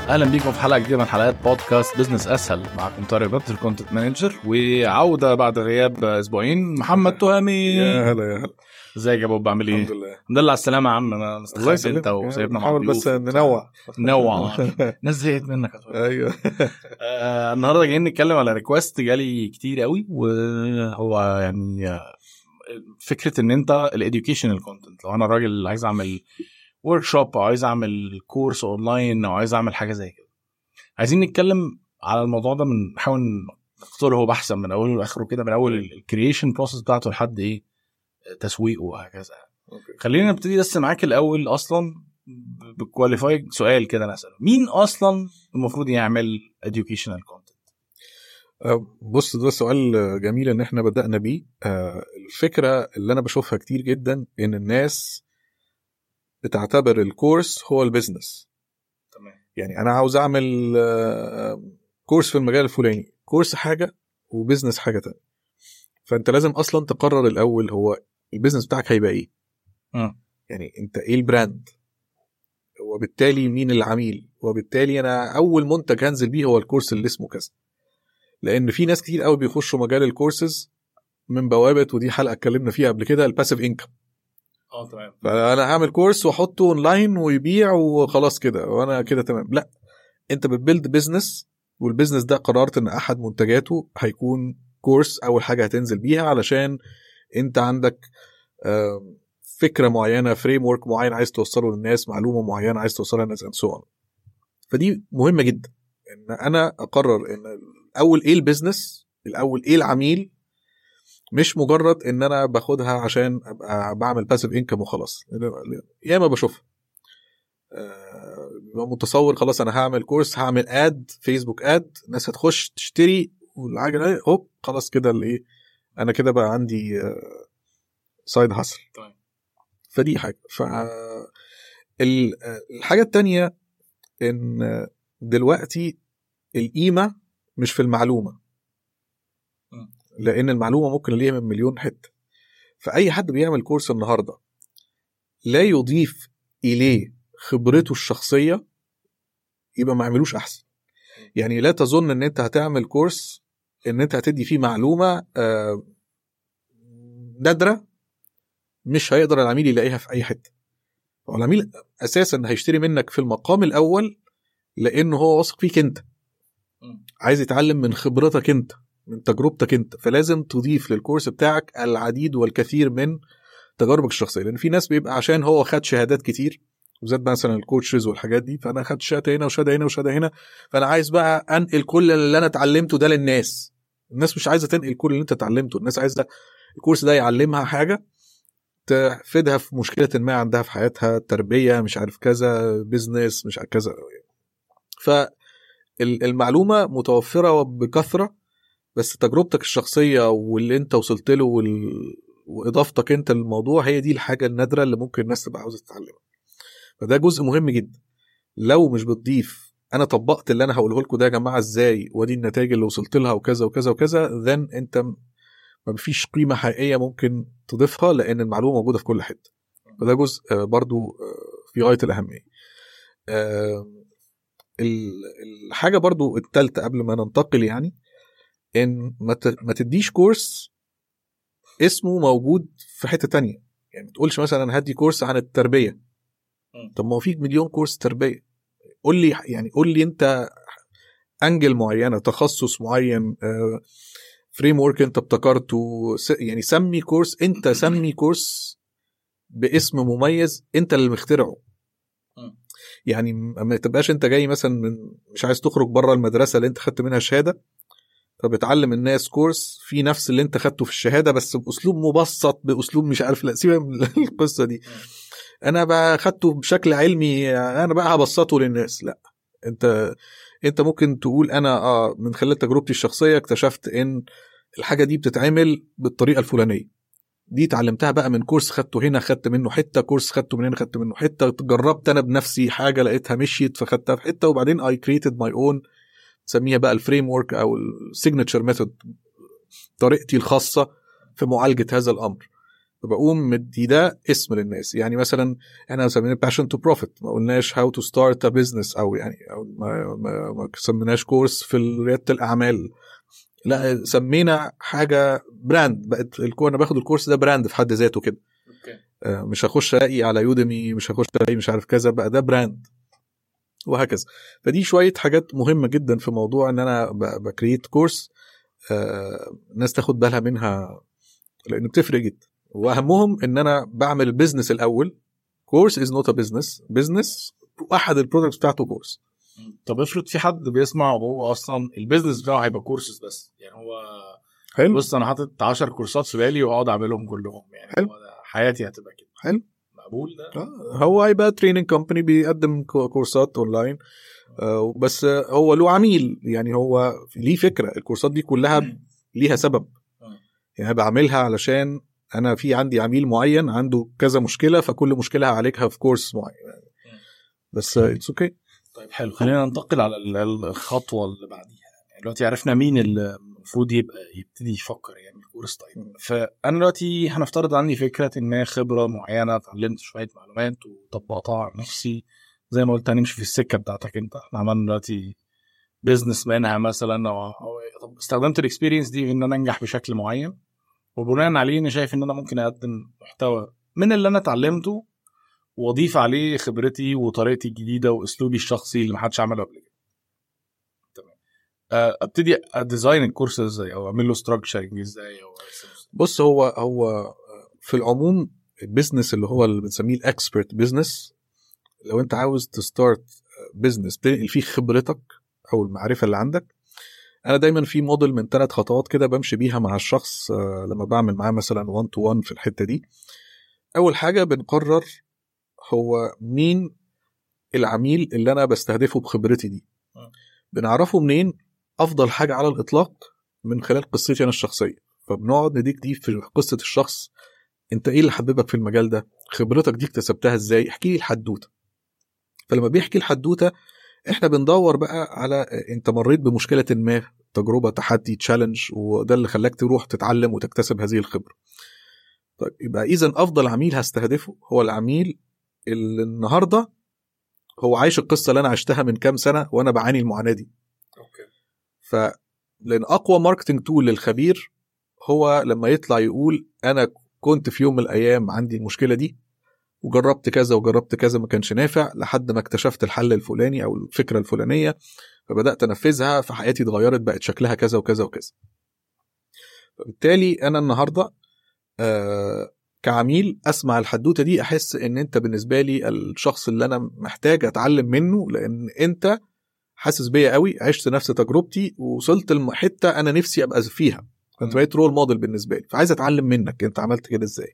اهلا بيكم في حلقه جديده من حلقات بودكاست بزنس اسهل معكم طارق بطر كونتنت مانجر وعوده بعد غياب اسبوعين محمد تهامي يا هلا يا هلا ازيك يا بوب بعمل ايه؟ الحمد لله الحمد لله على السلامه يا عم انا الله مستخبي يسلمك انت وسايبنا مع نحاول بس الضيوف. ننوع نوع ناس زهقت منك يا طارق. ايوه آه، النهارده جايين نتكلم على ريكوست جالي كتير قوي وهو يعني آه، فكره ان انت الاديوكيشنال كونتنت لو انا راجل عايز اعمل ورك شوب او عايز اعمل كورس اونلاين او عايز اعمل حاجه زي كده عايزين نتكلم على الموضوع ده من نحاول نقتله بحثا من اوله لاخره كده من اول الكرييشن بروسيس بتاعته لحد ايه تسويقه وهكذا أوكي. خلينا نبتدي بس معاك الاول اصلا بكواليفاي سؤال كده نساله مين اصلا المفروض يعمل educational content آه، بص ده سؤال جميل ان احنا بدأنا بيه آه، الفكرة اللي انا بشوفها كتير جدا ان الناس بتعتبر الكورس هو البيزنس تمام يعني انا عاوز اعمل آه، كورس في المجال الفلاني كورس حاجة وبيزنس حاجة تانية فانت لازم اصلا تقرر الاول هو البيزنس بتاعك هيبقى ايه مم. يعني انت ايه البراند وبالتالي مين العميل وبالتالي انا اول منتج هنزل بيه هو الكورس اللي اسمه كذا لان في ناس كتير قوي بيخشوا مجال الكورسز من بوابه ودي حلقه اتكلمنا فيها قبل كده الباسيف انكم اه تمام فانا هعمل كورس واحطه اونلاين ويبيع وخلاص كده وانا كده تمام لا انت بتبيلد بيزنس والبيزنس ده قررت ان احد منتجاته هيكون كورس اول حاجه هتنزل بيها علشان انت عندك آم، فكره معينه فريم ورك معين عايز توصله للناس معلومه معينه عايز توصلها للناس and so on فدي مهمه جدا ان انا اقرر ان الاول ايه البيزنس الاول ايه العميل مش مجرد ان انا باخدها عشان ابقى بعمل باسيف انكم وخلاص ياما بشوفها آه، ببقى متصور خلاص انا هعمل كورس هعمل اد فيسبوك اد الناس هتخش تشتري والحاجه دي هوب خلاص كده الايه انا كده بقى عندي سايد هاسل طيب. فدي حاجه ف ال- الحاجه التانية ان دلوقتي القيمه مش في المعلومه م. لان المعلومه ممكن ليها من مليون حته فاي حد بيعمل كورس النهارده لا يضيف اليه خبرته الشخصيه يبقى ما يعملوش احسن يعني لا تظن ان انت هتعمل كورس ان انت هتدي فيه معلومه آه، نادره مش هيقدر العميل يلاقيها في اي حته هو العميل اساسا هيشتري منك في المقام الاول لانه هو واثق فيك انت مم. عايز يتعلم من خبرتك انت من تجربتك انت فلازم تضيف للكورس بتاعك العديد والكثير من تجاربك الشخصيه لان في ناس بيبقى عشان هو خد شهادات كتير وزاد مثلا الكوتشز والحاجات دي فانا خدت شهاده هنا وشهاده هنا وشهاده هنا فانا عايز بقى انقل كل اللي انا اتعلمته ده للناس الناس مش عايزه تنقل كل اللي انت اتعلمته الناس عايزه الكورس ده يعلمها حاجه تفيدها في مشكله ما عندها في حياتها تربيه مش عارف كذا بيزنس مش عارف كذا فالمعلومه متوفره بكثره بس تجربتك الشخصيه واللي انت وصلت له وال... واضافتك انت للموضوع هي دي الحاجه النادره اللي ممكن الناس تبقى عاوزه تتعلمها فده جزء مهم جدا لو مش بتضيف انا طبقت اللي انا هقوله لكم ده يا جماعه ازاي ودي النتائج اللي وصلت لها وكذا وكذا وكذا then انت م- ما فيش قيمه حقيقيه ممكن تضيفها لان المعلومه موجوده في كل حته فده جزء آه، برضو آه، في غايه الاهميه آه، ال- الحاجه برضو الثالثه قبل ما ننتقل يعني ان ما ت- ما تديش كورس اسمه موجود في حته تانية يعني ما تقولش مثلا انا هدي كورس عن التربيه مم. طب ما هو في مليون كورس تربيه قول لي يعني قول لي انت انجل معينه تخصص معين فريم ورك انت ابتكرته س- يعني سمي كورس انت سمي كورس باسم مميز انت اللي مخترعه مم. يعني م- ما تبقاش انت جاي مثلا من مش عايز تخرج بره المدرسه اللي انت خدت منها شهاده فبتعلم الناس كورس في نفس اللي انت خدته في الشهاده بس باسلوب مبسط باسلوب مش عارف لا سيبك من القصه دي انا بقى خدته بشكل علمي انا بقى هبسطه للناس لا انت انت ممكن تقول انا اه من خلال تجربتي الشخصيه اكتشفت ان الحاجه دي بتتعمل بالطريقه الفلانيه دي اتعلمتها بقى من كورس خدته هنا خدت منه حته كورس خدته من هنا خدت منه حته جربت انا بنفسي حاجه لقيتها مشيت فخدتها في حته وبعدين اي كريتد ماي اون تسميها بقى الفريم ورك او السيجنتشر ميثود طريقتي الخاصه في معالجه هذا الامر بقوم مدي ده اسم للناس يعني مثلا احنا مسمينه باشن تو بروفيت ما قلناش هاو تو ستارت ا بزنس او يعني أو ما, ما, ما سميناش كورس في رياده الاعمال لا سمينا حاجه براند بقت الكو- انا باخد الكورس ده براند في حد ذاته كده اوكي آه، مش هخش الاقي على يوديمي مش هخش الاقي مش عارف كذا بقى ده براند وهكذا فدي شويه حاجات مهمه جدا في موضوع ان انا ب- بكريت كورس آه، الناس تاخد بالها منها لان بتفرق جدا واهمهم ان انا بعمل البيزنس الاول كورس از نوت ا بزنس بزنس واحد البرودكتس بتاعته كورس طب افرض في حد بيسمع وهو اصلا البيزنس بتاعه هيبقى كورسز بس يعني هو حلو بص انا حاطط 10 كورسات في بالي واقعد اعملهم كلهم يعني حلو. هو ده حياتي هتبقى كده حلو. مقبول ده آه، هو هيبقى تريننج كومباني بيقدم كو- كورسات اونلاين آه، بس آه، هو له عميل يعني هو ليه فكره الكورسات دي كلها ليها سبب مم. يعني أنا بعملها علشان انا في عندي عميل معين عنده كذا مشكله فكل مشكله هعالجها في كورس معين بس اتس اوكي طيب حلو خلينا ننتقل على ال- الخطوه اللي بعديها يعني دلوقتي عرفنا مين اللي المفروض يبقى يبتدي يفكر يعمل كورس طيب فانا دلوقتي هنفترض عندي فكره ما خبره معينه اتعلمت شويه معلومات وطبقتها على نفسي زي ما قلت هنمشي في السكه بتاعتك انت احنا عملنا دلوقتي بزنس منها مثلا او أو طب استخدمت الاكسبيرينس دي في ان انا انجح بشكل معين وبناء عليه انا شايف ان انا ممكن اقدم محتوى من اللي انا اتعلمته واضيف عليه خبرتي وطريقتي الجديده واسلوبي الشخصي اللي محدش عمله قبل كده تمام آه، ابتدي اديزاين الكورس ازاي او اعمل له ستراكشرنج ازاي او أرسمه إزاي؟ بص هو هو في العموم البيزنس اللي هو اللي بنسميه الاكسبرت بيزنس لو انت عاوز تستارت بيزنس تنقل فيه خبرتك او المعرفه اللي عندك انا دايما في موديل من ثلاث خطوات كده بمشي بيها مع الشخص آه، لما بعمل معاه مثلا 1 تو 1 في الحته دي اول حاجه بنقرر هو مين العميل اللي انا بستهدفه بخبرتي دي م. بنعرفه منين افضل حاجه على الاطلاق من خلال قصتي انا الشخصيه فبنقعد نديك دي في قصه الشخص انت ايه اللي حببك في المجال ده خبرتك دي اكتسبتها ازاي احكي لي الحدوته فلما بيحكي الحدوته احنا بندور بقى على انت مريت بمشكله ما تجربه تحدي تشالنج وده اللي خلاك تروح تتعلم وتكتسب هذه الخبره طيب يبقى اذا افضل عميل هستهدفه هو العميل اللي النهارده هو عايش القصه اللي انا عشتها من كام سنه وانا بعاني المعاناه دي اوكي ف لان اقوى ماركتنج تول للخبير هو لما يطلع يقول انا كنت في يوم من الايام عندي المشكله دي وجربت كذا وجربت كذا ما كانش نافع لحد ما اكتشفت الحل الفلاني او الفكره الفلانيه فبدات انفذها فحياتي اتغيرت بقت شكلها كذا وكذا وكذا فبالتالي انا النهارده آه كعميل اسمع الحدوته دي احس ان انت بالنسبه لي الشخص اللي انا محتاج اتعلم منه لان انت حاسس بيا قوي عشت نفس تجربتي ووصلت لحته انا نفسي ابقى فيها فانت م. بقيت رول موديل بالنسبه لي فعايز اتعلم منك انت عملت كده ازاي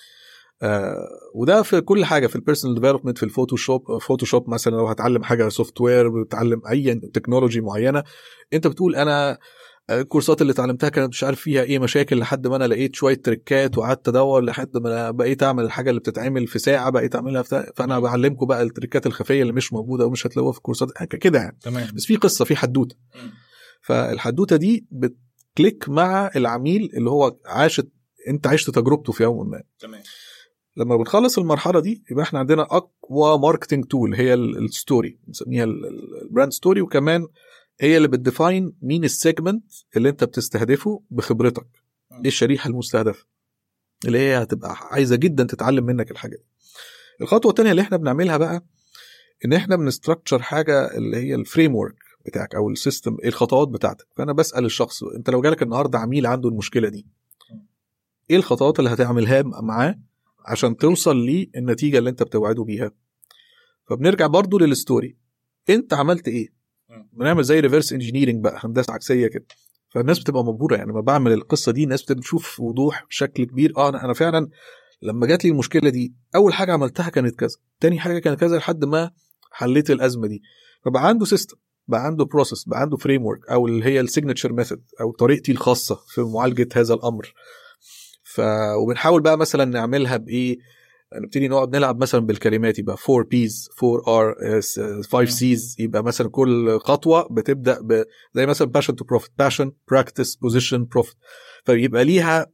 آه وده في كل حاجه في البيرسونال ديفلوبمنت في الفوتوشوب فوتوشوب مثلا لو هتعلم حاجه سوفت وير بتعلم اي تكنولوجي معينه انت بتقول انا الكورسات اللي اتعلمتها كانت مش عارف فيها ايه مشاكل لحد ما انا لقيت شويه تريكات وقعدت ادور لحد ما أنا بقيت اعمل الحاجه اللي بتتعمل في ساعه بقيت اعملها في تا- فانا بعلمكم بقى التريكات الخفيه اللي مش موجوده ومش هتلاقوها في الكورسات كده يعني تمام بس في قصه في حدوته فالحدوته دي بتكليك مع العميل اللي هو عاشت انت عشت تجربته في يوم ما تمام لما بنخلص المرحله دي يبقى احنا عندنا اقوى ماركتنج تول هي ال- الستوري بنسميها ال- ال- البراند ستوري وكمان هي اللي بتديفاين مين السيجمنت اللي انت بتستهدفه بخبرتك م. ايه الشريحه المستهدفه اللي هي هتبقى عايزه جدا تتعلم منك الحاجه دي الخطوه الثانيه اللي احنا بنعملها بقى ان احنا بنستراكشر حاجه اللي هي الفريم ورك بتاعك او السيستم الخطوات بتاعتك فانا بسال الشخص انت لو جالك النهارده عميل عنده المشكله دي ايه الخطوات اللي هتعملها معاه عشان توصل للنتيجه اللي انت بتوعده بيها فبنرجع برضو للستوري انت عملت ايه مم. بنعمل زي ريفرس انجينيرنج بقى هندسه عكسيه كده فالناس بتبقى مبهوره يعني لما بعمل القصه دي الناس بتشوف وضوح بشكل كبير اه انا أنا فعلا لما جات لي المشكله دي اول حاجه عملتها كانت كذا تاني حاجه كانت كذا لحد ما حليت الازمه دي فبقى عنده سيستم بقى عنده بروسيس بقى عنده فريم ورك او اللي هي السيجنتشر ميثود او طريقتي الخاصه في معالجه هذا الامر ف وبنحاول بقى مثلا نعملها بايه نبتدي نقعد نلعب مثلا بالكلمات يبقى 4 بيز 4 ار 5 سيز يبقى مثلا كل خطوه بتبدا ب... زي مثلا باشن تو بروفيت باشن براكتس بوزيشن بروفيت فيبقى ليها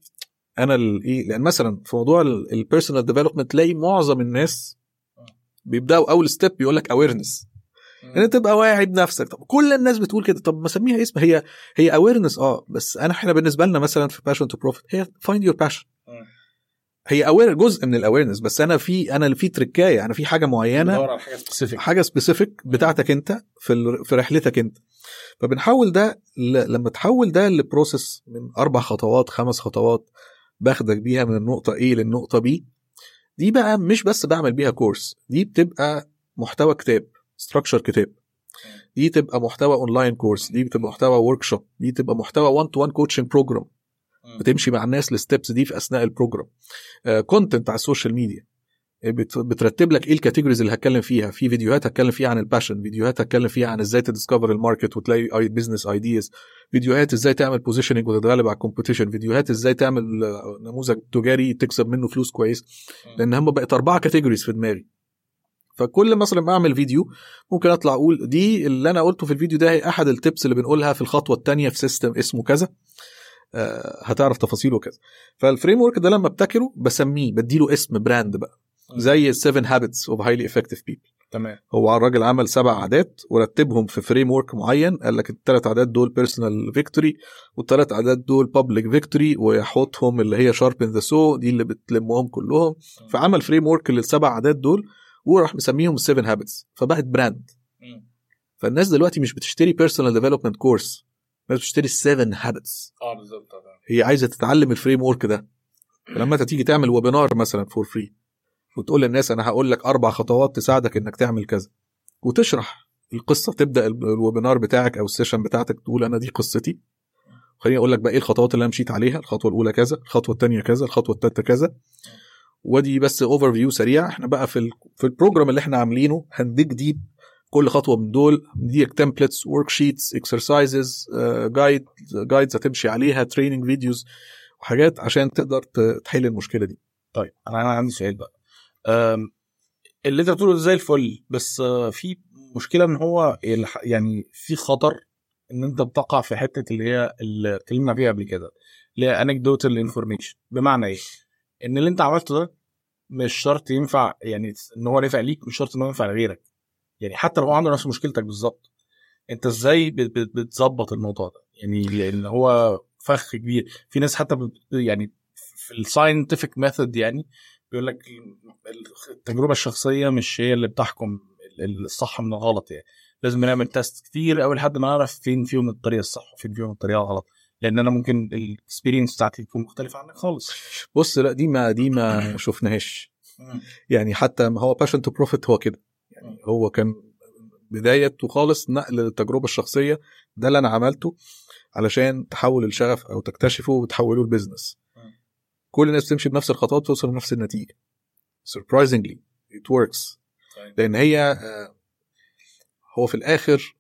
انا الايه لان مثلا في موضوع البيرسونال ديفلوبمنت تلاقي معظم الناس بيبداوا اول ستيب بيقول لك اويرنس ان انت تبقى واعي بنفسك طب كل الناس بتقول كده طب ما اسميها اسم هي هي اويرنس اه بس انا احنا بالنسبه لنا مثلا في باشن تو بروفيت هي فايند يور باشن مم. هي اوير جزء من الاويرنس بس انا في انا في تركايه انا في حاجه معينه ندور على حاجه سبيسيفيك حاجه سبيسيفيك بتاعتك انت في ال- في رحلتك انت فبنحول ده ل- لما تحول ده لبروسيس من اربع خطوات خمس خطوات باخدك بيها من النقطه A للنقطه B دي بقى مش بس بعمل بيها كورس دي بتبقى محتوى كتاب ستراكشر كتاب دي تبقى محتوى اونلاين كورس دي بتبقى محتوى ورك شوب دي تبقى محتوى 1 تو 1 كوتشنج بروجرام بتمشي مع الناس الستبس دي في اثناء البروجرام كونتنت على السوشيال ميديا بت- بترتب لك ايه الكاتيجوريز اللي هتكلم فيها في فيديوهات هتكلم فيها عن الباشن فيديوهات هتكلم فيها عن ازاي تديسكفر الماركت وتلاقي اي بزنس ايدياز فيديوهات ازاي تعمل بوزيشننج وتتغلب على الكومبيتيشن فيديوهات ازاي تعمل آه، نموذج تجاري تكسب منه فلوس كويس لان هم بقت اربعه كاتيجوريز في دماغي فكل مثلا ما اعمل فيديو ممكن اطلع اقول دي اللي انا قلته في الفيديو ده هي احد التبس اللي بنقولها في الخطوه الثانيه في سيستم اسمه كذا آه، هتعرف تفاصيله كذا فالفريم ورك ده لما ابتكره بسميه بديله اسم براند بقى زي السيفن هابتس اوف هايلي افكتيف بيبل تمام هو الراجل عمل سبع عادات ورتبهم في فريم ورك معين قال لك الثلاث عادات دول بيرسونال فيكتوري والثلاث عادات دول بابليك فيكتوري ويحطهم اللي هي شاربن ذا سو دي اللي بتلمهم كلهم فعمل فريم ورك للسبع عادات دول وراح مسميهم السيفن هابتس فبقت براند فالناس دلوقتي مش بتشتري بيرسونال ديفلوبمنت كورس الناس بتشتري السيفن هابتس اه بالظبط هي عايزه تتعلم الفريم ورك ده فلما انت تيجي تعمل ويبينار مثلا فور فري وتقول للناس انا هقول لك اربع خطوات تساعدك انك تعمل كذا وتشرح القصه تبدا ال- الويبينار بتاعك او السيشن بتاعتك تقول انا دي قصتي خليني اقول لك بقى ايه الخطوات اللي انا مشيت عليها الخطوه الاولى كذا الخطوه الثانيه كذا الخطوه الثالثه كذا ودي بس اوفر فيو سريع احنا بقى في ال في البروجرام اللي احنا عاملينه هنديك ديب كل خطوه من دول نديك تمبلتس ورك شيتس اكسرسايزز جايد جايدز هتمشي عليها تريننج فيديوز وحاجات عشان تقدر ت- تحل المشكله دي طيب انا أنا عندي سؤال بقى أم، اللي انت بتقوله ده زي الفل بس آه، في مشكله ان هو الح- يعني في خطر ان انت بتقع في حته اللي هي اللي اتكلمنا فيها قبل كده اللي هي انكدوتال انفورميشن بمعنى ايه؟ ان اللي انت عملته ده مش شرط ينفع يعني ان هو نفع ليك مش شرط ان هو ينفع لغيرك يعني حتى لو هو عنده نفس مشكلتك بالظبط انت ازاي بت- بت- بتظبط الموضوع ده يعني لان هو فخ كبير في ناس حتى بت- يعني في الساينتفك ميثود يعني بيقول لك التجربه الشخصيه مش هي اللي بتحكم ال- الصح من الغلط يعني لازم نعمل تيست كتير قوي لحد ما نعرف فين فيهم الطريقه الصح وفين فيهم الطريقه الغلط لان انا ممكن الاكسبيرينس بتاعتي تكون مختلفه عنك خالص بص لا دي ما دي ما شفناهاش يعني حتى ما هو باشن تو بروفيت هو كده يعني هو كان بدايته خالص نقل للتجربه الشخصيه ده اللي انا عملته علشان تحول الشغف او تكتشفه وتحوله لبزنس مم. كل الناس بتمشي بنفس الخطوات توصل لنفس النتيجه surprisingly it works طيب. لان هي آه، هو في الاخر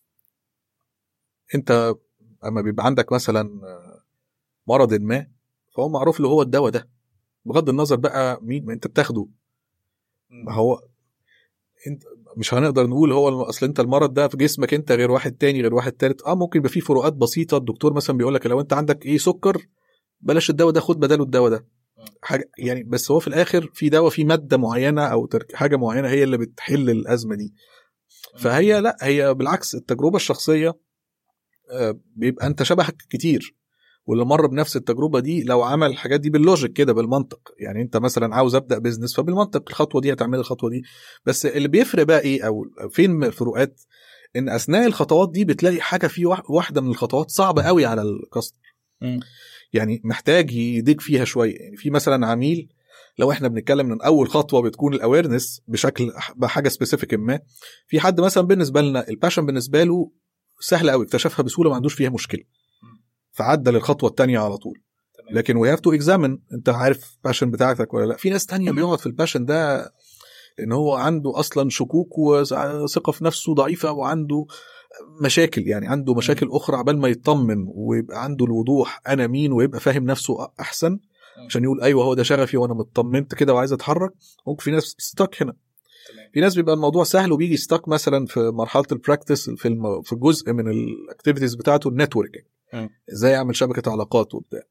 انت اما بيبقى عندك مثلا آه، مرض ما فهو معروف له هو الدواء ده بغض النظر بقى مين ما انت بتاخده ما هو انت مش هنقدر نقول هو اصل انت المرض ده في جسمك انت غير واحد تاني غير واحد تالت اه ممكن يبقى فيه فروقات بسيطه الدكتور مثلا بيقول لك لو انت عندك ايه سكر بلاش الدواء ده خد بداله الدواء ده حاجه يعني بس هو في الاخر في دواء في ماده معينه او ترك حاجه معينه هي اللي بتحل الازمه دي فهي لا هي بالعكس التجربه الشخصيه آه، بيبقى انت شبهك كتير واللي مر بنفس التجربه دي لو عمل الحاجات دي باللوجيك كده بالمنطق يعني انت مثلا عاوز ابدا بزنس فبالمنطق الخطوه دي هتعمل الخطوه دي بس اللي بيفرق بقى ايه او فين الفروقات ان اثناء الخطوات دي بتلاقي حاجه في واح- واحده من الخطوات صعبه قوي على الكاستمر مم. يعني محتاج يديك فيها شويه يعني في مثلا عميل لو احنا بنتكلم من اول خطوه بتكون الاويرنس بشكل بحاجه سبيسيفيك ما في حد مثلا بالنسبه لنا الباشن بالنسبه له سهله قوي اكتشفها بسهوله ما عندوش فيها مشكله فعدى للخطوه الثانيه على طول تمام. لكن وي هاف تو اكزامن انت عارف الباشن بتاعتك ولا لا في ناس تانية بيقعد في الباشن ده لان هو عنده اصلا شكوك وثقه في نفسه ضعيفه وعنده مشاكل يعني عنده مشاكل اخرى عبال ما يطمن ويبقى عنده الوضوح انا مين ويبقى فاهم نفسه احسن عشان يقول ايوه هو ده شغفي وانا مطمنت كده وعايز اتحرك ممكن في ناس ستاك هنا تمام. في ناس بيبقى الموضوع سهل وبيجي ستاك مثلا في مرحله البراكتس في الم... في جزء من الاكتيفيتيز بتاعته النتوركينج مم. ازاي اعمل شبكه علاقات وبتاع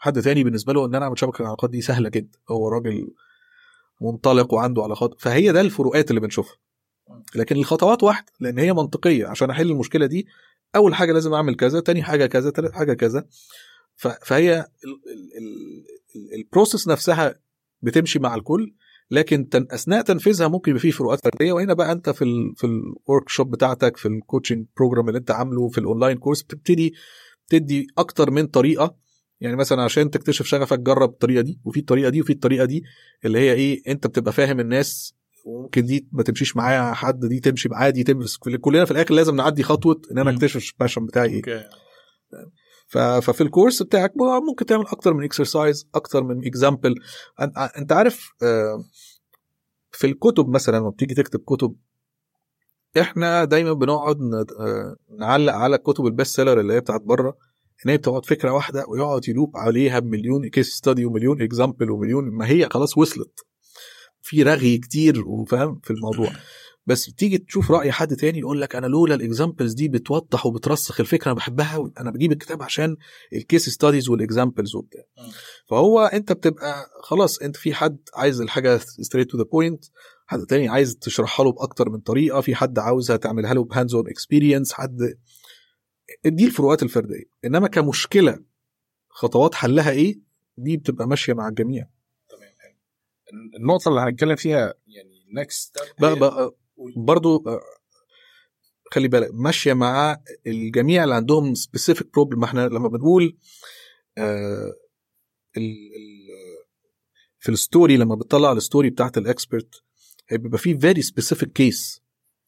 حد تاني بالنسبه له ان انا اعمل شبكه العلاقات دي سهله جدا هو راجل منطلق وعنده علاقات فهي ده الفروقات اللي بنشوفها لكن الخطوات واحده لان هي منطقيه عشان احل المشكله دي اول حاجه لازم اعمل كذا تاني حاجه كذا تالت حاجه كذا ف- فهي البروسيس نفسها بتمشي مع الكل لكن تن اثناء تنفيذها ممكن يبقى فيه فروقات فرديه وهنا بقى انت في ال في الورك شوب بتاعتك في الكوتشنج بروجرام اللي انت عامله في الاونلاين كورس بتبتدي تدي اكتر من طريقه يعني مثلا عشان تكتشف شغفك جرب الطريقه دي وفي الطريقه دي وفي الطريقه دي اللي هي ايه انت بتبقى فاهم الناس وممكن دي ما تمشيش معايا حد دي تمشي معاه دي تمشي كلنا في الاخر لازم نعدي خطوه ان انا مم. اكتشف الباشن بتاعي ايه اوكي ف- ففي الكورس بتاعك ممكن تعمل اكتر من اكسرسايز اكتر من اكزامبل انت عارف آه، في الكتب مثلا لما بتيجي تكتب كتب احنا دايما بنقعد ن- آه، نعلق على الكتب البيست سيلر اللي هي بتاعت بره ان هي بتقعد فكره واحده ويقعد يلوب عليها بمليون كيس ستادي ومليون اكزامبل ومليون ما هي خلاص وصلت في رغي كتير وفاهم في الموضوع بس تيجي تشوف راي حد تاني يقول لك انا لولا الاكزامبلز دي بتوضح وبترسخ الفكره انا بحبها انا بجيب الكتاب عشان الكيس ستاديز والاكزامبلز وبتاع مم. فهو انت بتبقى خلاص انت في حد عايز الحاجه ستريت تو ذا بوينت حد تاني عايز تشرحها له باكتر من طريقه في حد عاوزها تعملها له بهاندز اون اكسبيرينس حد دي الفروقات الفرديه انما كمشكله خطوات حلها ايه دي بتبقى ماشيه مع الجميع تمام حلو. النقطه اللي هنتكلم فيها يعني نكست بقى بقى برضو آه، خلي بالك ماشيه مع الجميع اللي عندهم سبيسيفيك بروبلم ما احنا لما بنقول آه ال ال في الستوري لما بتطلع الستوري بتاعت الاكسبرت بيبقى فيه فيري سبيسيفيك كيس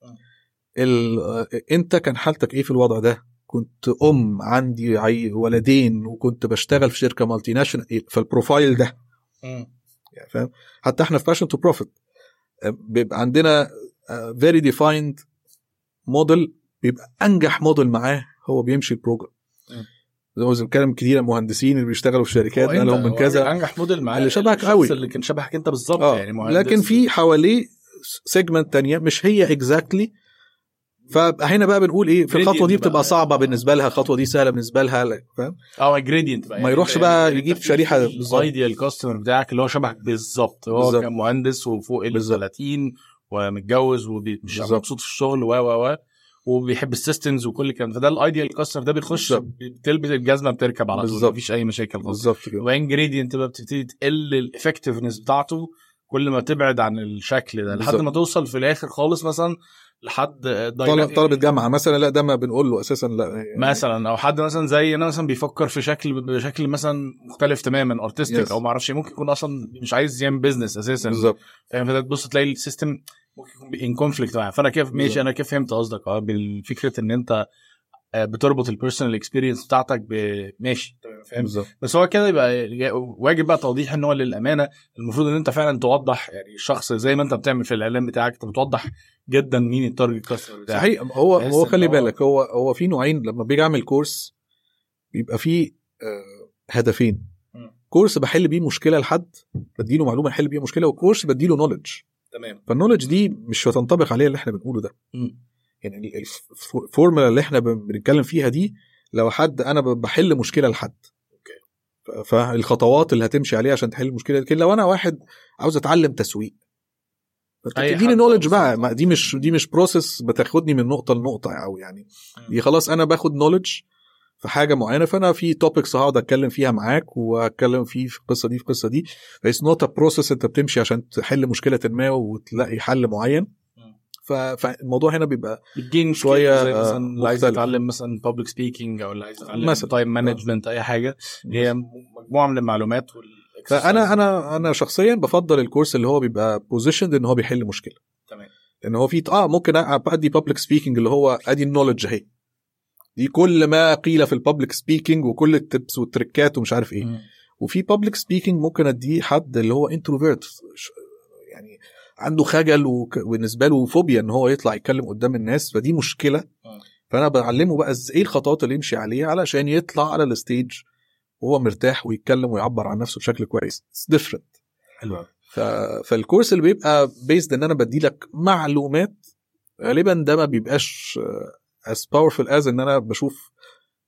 انت كان حالتك ايه في الوضع ده كنت ام عندي عي ولدين وكنت بشتغل في شركه مالتي ناشونال فالبروفايل ده يعني فاهم حتى احنا في باشن تو بروفيت بيبقى عندنا فيري ديفايند موديل بيبقى انجح موديل معاه هو بيمشي البروجرام مم. زي ما بنتكلم كتير مهندسين اللي بيشتغلوا في شركات هو أنت- لهم من هو كذا انجح موديل معاه اللي شبهك الشخص قوي. اللي كان شبهك انت بالظبط اه يعني مهندس لكن في حواليه سيجمنت تانية مش هي اكزاكتلي فهنا بقى بنقول ايه في الخطوه دي Gradient بقى. بتبقى صعبه بالنسبه لها الخطوه دي سهله بالنسبه لها فاهم اه جريدينت بقى ما يروحش بقى يجيب شريحة بالظبط. الايديال كاستمر بتاعك اللي هو شبهك بالظبط هو بالظبط. كان مهندس وفوق ال بالظبط. 30 ومتجوز ومش بالظبط. مبسوط في الشغل و و و وبيحب السيستمز وكل الكلام ده. فده الايديال كاستمر ده بيخش بالظبط. بتلبس الجزمه بتركب على طول بالظبط. مفيش اي مشاكل خالص بالظبط كده وبعدين جريدينت بقى بتبتدي تقل الافكتفنس بتاعته كل ما تبعد عن الشكل ده لحد بالظبط. ما توصل في الاخر خالص مثلا لحد طلب طلبه جامعه مثلا لا ده ما بنقول له اساسا لا يعني مثلا او حد مثلا زي انا مثلا بيفكر في شكل بشكل مثلا مختلف تماما ارتستيك Yes. او ما اعرفش إيه، ممكن يكون اصلا مش عايز يعمل بيزنس اساسا بالظبط فاهم فده تبص تلاقي السيستم ممكن يكون ان كونفليكت معاه فانا كيف ماشي بالظبط. انا كيف فهمت قصدك اه بالفكره ان انت آه، بتربط البيرسونال اكسبيرينس بتاعتك ب ماشي تمام، فاهم بالظبط بس هو كده يبقى واجب بقى توضيح ان هو للامانه المفروض ان انت فعلا توضح يعني الشخص زي ما انت بتعمل في الاعلان بتاعك انت بتوضح جدا مين التارجت كاستمر بتاعك صحيح هو بحس هو إن خلي هو- بالك هو هو في نوعين لما بيجي اعمل كورس بيبقى فيه آه، هدفين مم. كورس بحل بيه مشكله لحد بديله معلومه احل بيها مشكله وكورس بديله نولج تمام فالنولج دي مش هتنطبق عليها اللي احنا بنقوله ده مم. يعني ال- الف- الفورمولا اللي احنا بن- بنتكلم فيها دي لو حد انا ب- بحل مشكله لحد اوكي. ف- فالخطوات اللي هتمشي عليها عشان تحل المشكله لكن لو انا واحد عاوز اتعلم تسويق فأنت أي بتديني حد نولج أصلاً. بقى ما دي مش دي مش بروسيس بتاخدني من نقطه لنقطه او يعني دي خلاص انا باخد نولج في حاجه معينه فانا في توبكس هقعد اتكلم فيها معاك واتكلم فيه في القصه دي في القصه دي فايس نوت بروسيس انت بتمشي عشان تحل مشكله ما وتلاقي حل معين مم. ف- فالموضوع هنا بيبقى بتجين شوية، شويه زي آه، مثلا اللي عايز مختلف. يتعلم مثلا بابليك سبيكينج او اللي عايز يتعلم مثلا. تايم مانجمنت اي حاجه هي مجموعه من المعلومات وال فانا انا انا شخصيا بفضل الكورس اللي هو بيبقى بوزيشند ان هو بيحل مشكله تمام لان هو في اه ممكن ادي بابليك سبيكينج اللي هو ادي النولج اهي دي كل ما قيل في البابليك سبيكينج وكل التبس والتريكات ومش عارف ايه مم. وفي بابليك سبيكينج ممكن اديه حد اللي هو انتروفيرت يعني عنده خجل وك- وبالنسبه له فوبيا ان هو يطلع يتكلم قدام الناس فدي مشكله مم. فانا بعلمه بقى إز- ايه الخطوات اللي يمشي عليها علشان يطلع على الستيج وهو مرتاح ويتكلم ويعبر عن نفسه بشكل كويس ديفرنت حلو أوي. ف... فالكورس اللي بيبقى بيزد ان انا بدي لك معلومات غالبا ده ما بيبقاش as powerful as ان انا بشوف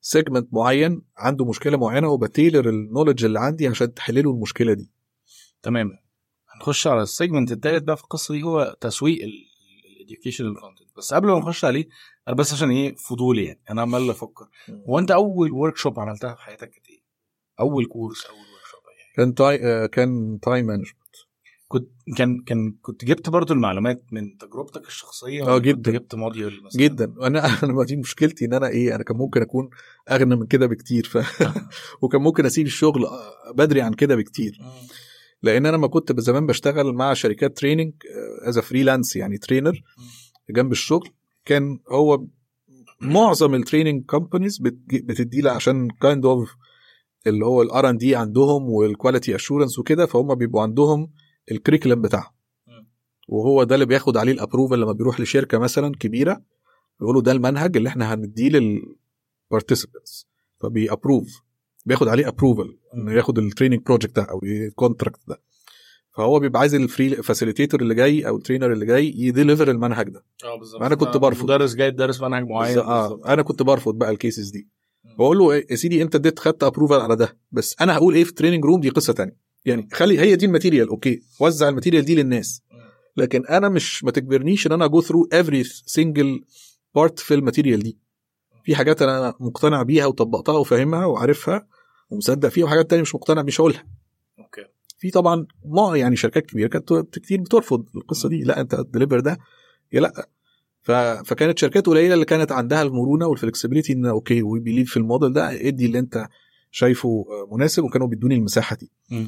سيجمنت معين عنده مشكله معينه وبتيلر النولج اللي عندي عشان تحل له المشكله دي تمام هنخش على السيجمنت التالت بقى في القصه دي هو تسويق الاديوكيشنال كونتنت بس قبل ما نخش عليه انا بس عشان ايه فضولي يعني انا عمال افكر هو انت اول ورك شوب عملتها في حياتك كانت ايه؟ اول كورس اول ورك شوب يعني كان تاي آه، كان تايم مانجمنت كنت كان كان كنت جبت برضو المعلومات من تجربتك الشخصيه اه ولا كنت جدا. جبت موديول مثلا جدا انا انا دي مشكلتي ان انا ايه انا كان ممكن اكون اغنى من كده بكتير ف... وكان ممكن اسيب الشغل آه، بدري عن كده بكتير مم. لان انا ما كنت زمان بشتغل مع شركات تريننج از فريلانس يعني ترينر جنب الشغل كان هو معظم التريننج كومبانيز بتدي لها عشان كايند اوف اللي هو الار ان دي عندهم والكواليتي اشورنس وكده فهم بيبقوا عندهم الكريكولم بتاعهم مم. وهو ده اللي بياخد عليه الابروفال لما بيروح لشركه مثلا كبيره بيقولوا ده المنهج اللي احنا هنديه للبارتيسيبنتس فبيابروف بياخد عليه ابروفال انه ياخد التريننج بروجكت ده او الكونتراكت ده فهو بيبقى عايز الفري فاسيليتيتور اللي جاي او الترينر اللي جاي يديليفر المنهج ده اه بالظبط أنا كنت برفض. مدرس جاي يدرس منهج معين اه انا كنت برفض بقى الكيسز دي مم. بقول له إيه، يا سيدي انت اديت خدت ابروفال على ده بس انا هقول ايه في التريننج روم دي قصه تانية يعني خلي هي دي الماتيريال اوكي وزع الماتيريال دي للناس مم. لكن انا مش ما تجبرنيش ان انا جو ثرو افري سنجل بارت في الماتيريال دي في حاجات انا مقتنع بيها وطبقتها وفاهمها وعارفها ومصدق فيها وحاجات تانية مش مقتنع مش هقولها اوكي في طبعا ما يعني شركات كبيره كانت كتير بترفض القصه دي لا انت ديليفر ده يا لا ف... فكانت شركات قليله اللي كانت عندها المرونه والفلكسبيليتي ان اوكي وي بيليف في الموديل ده ادي اللي انت شايفه آه، مناسب وكانوا بيدوني المساحه دي مم.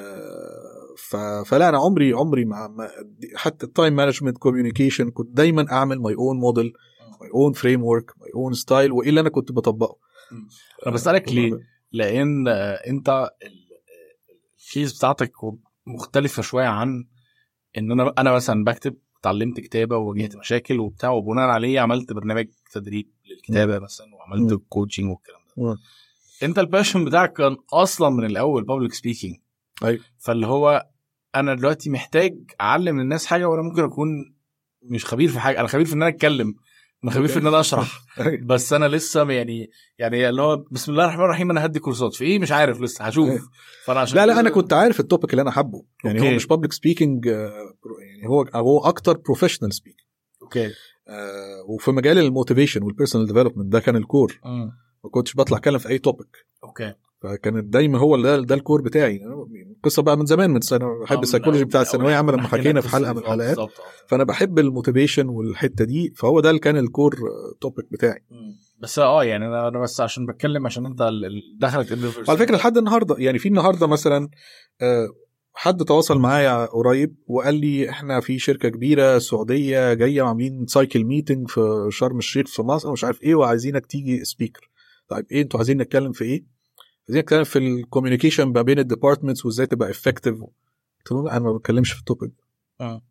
آه، ف... فلا انا عمري عمري ما, ما حتى التايم مانجمنت كوميونيكيشن كنت دايما اعمل ماي اون موديل ماي اون فريم ورك ماي اون ستايل وايه اللي انا كنت بطبقه انا بسالك ليه؟ لان آه، انت ال- آه، الكيس بتاعتك مختلفه شويه عن ان انا انا مثلا بكتب اتعلمت كتابه وواجهت مشاكل وبتاع وبناء عليه عملت برنامج تدريب للكتابه مثلا وعملت مم. كوتشنج والكلام ده مم. انت الباشن بتاعك كان اصلا من الاول بابليك سبيكينج أيوة. فاللي هو انا دلوقتي محتاج اعلم الناس حاجه وانا ممكن اكون مش خبير في حاجه انا خبير في ان انا اتكلم انا خبير في ان انا اشرح بس انا لسه يعني يعني اللي هو بسم الله الرحمن الرحيم انا هدي كورسات في ايه مش عارف لسه هشوف أيوة. فانا عشان لا لا كده- انا كنت عارف التوبيك اللي انا حابه يعني أوكي. هو مش بابليك سبيكينج يعني هو هو اكتر بروفيشنال سبيك اوكي وفي مجال الموتيفيشن والبيرسونال ديفلوبمنت ده كان الكور مم. ما كنتش بطلع اتكلم في اي توبيك اوكي فكانت دايما هو ده ده الكور بتاعي أنا القصه بقى من زمان من سنه آه، بحب من السيكولوجي أول- بتاع من الثانويه أول عامه لما حكينا حكينا في القصة حلقه دي. من آه، الحلقات بالظبط آه. فانا بحب الموتيفيشن والحته دي فهو ده اللي كان الكور توبيك بتاعي مم. بس اه يعني انا انا بس عشان بتكلم عشان انت ال- ال- دخلت وعلى فكره لحد النهارده يعني في النهارده مثلا آه، حد تواصل معايا قريب وقال لي احنا في شركه كبيره سعوديه جايه وعاملين سايكل ميتنج في شرم الشيخ في مصر ومش عارف ايه وعايزينك تيجي سبيكر طيب ايه انتوا عايزين نتكلم في ايه؟ عايزين نتكلم في الكوميونيكيشن ما بين الديبارتمنتس وازاي تبقى افكتيف قلت له لا انا ما بتكلمش في التوبيك آه.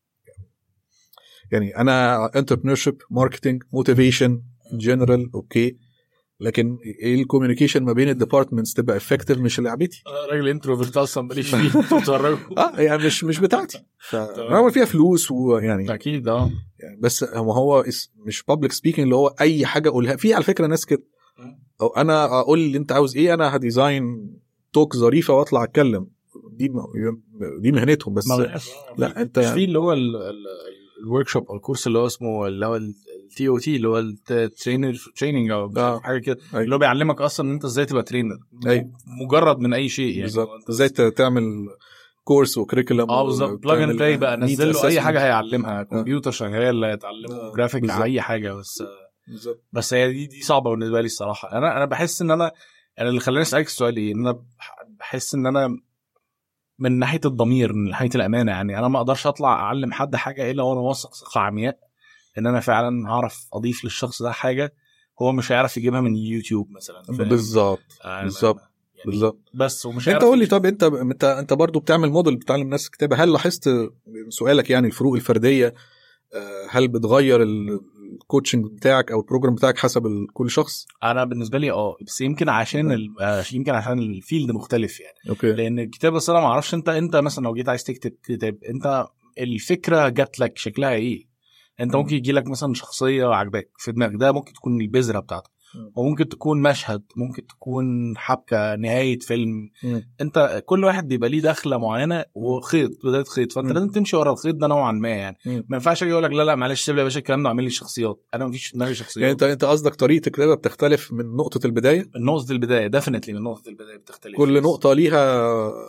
يعني انا انتربرنور شيب ماركتنج موتيفيشن جنرال اوكي لكن ايه الكوميونيكيشن ما بين الديبارتمنتس تبقى افكتيف مش لعبتي انا راجل انتروفيرت اصلا ماليش فيه تتفرجوا اه يعني مش مش بتاعتي فعمل فيها فلوس ويعني اكيد اه يعني بس هو هو اس- مش بابليك سبيكينج اللي هو اي حاجه اقولها في على فكره ناس كده او انا اقول اللي انت عاوز ايه انا هديزاين توك ظريفه واطلع اتكلم دي م- دي مهنتهم بس لا انت مش يعني في اللي هو الورك شوب او الكورس اللي هو اسمه اللي هو التي او تي اللي هو الترينر تريننج او مش عارف آه. حاجه كده أيوة. اللي هو بيعلمك اصلا ان انت ازاي تبقى ترينر أيوة. مجرد من اي شيء يعني بالظبط هو أنت ازاي ت- تعمل كورس وكريكولم اه بالظبط بلاج اند بلاي بقى نزل له اي حاجه هيعلمها كمبيوتر شغال هيتعلمه آه، جرافيك بالظبط. اي حاجه بس بالظبط بس هي دي دي صعبه بالنسبه لي الصراحه انا انا بحس ان انا انا اللي خلاني اسالك السؤال ايه ان انا بح- بحس ان انا من ناحيه الضمير من ناحيه الامانه يعني انا ما اقدرش اطلع اعلم حد حاجه الا وانا واثق ثقه عمياء ان انا فعلا هعرف اضيف للشخص ده حاجه هو مش هيعرف يجيبها من يوتيوب مثلا فاهم؟ بالظبط آه، بالظبط. يعني بالظبط بس ومش انت هيعرف قول لي يجيب- طب انت انت انت برضه بتعمل موديل بتعلم الناس كتابه هل لاحظت من سؤالك يعني الفروق الفرديه آه، هل بتغير ال- الكوتشنج بتاعك او البروجرام بتاعك حسب ال- كل شخص انا بالنسبه لي اه بس يمكن عشان ال... آه، يمكن عشان الفيلد مختلف يعني اوكي لان الكتابه الصراحه ما اعرفش انت انت مثلا لو جيت عايز تكتب كتاب انت الفكره جات لك شكلها ايه انت ممكن يجي لك مثلا شخصيه عجباك في دماغك ده ممكن تكون البذره بتاعتك مم. وممكن تكون مشهد ممكن تكون حبكه نهايه فيلم مم. انت كل واحد بيبقى ليه دخله معينه وخيط بدايه خيط فانت مم. لازم تمشي ورا الخيط ده نوعا ما يعني مم. ما ينفعش اجي اقول لك لا لا معلش سيب لي يا باشا الكلام ده اعمل لي شخصيات انا ما فيش في دماغي شخصيات يعني انت انت قصدك طريقه الكتابه بتختلف من نقطه البدايه نقطه البدايه ديفنتلي من نقطه البدايه بتختلف كل نقطه ليها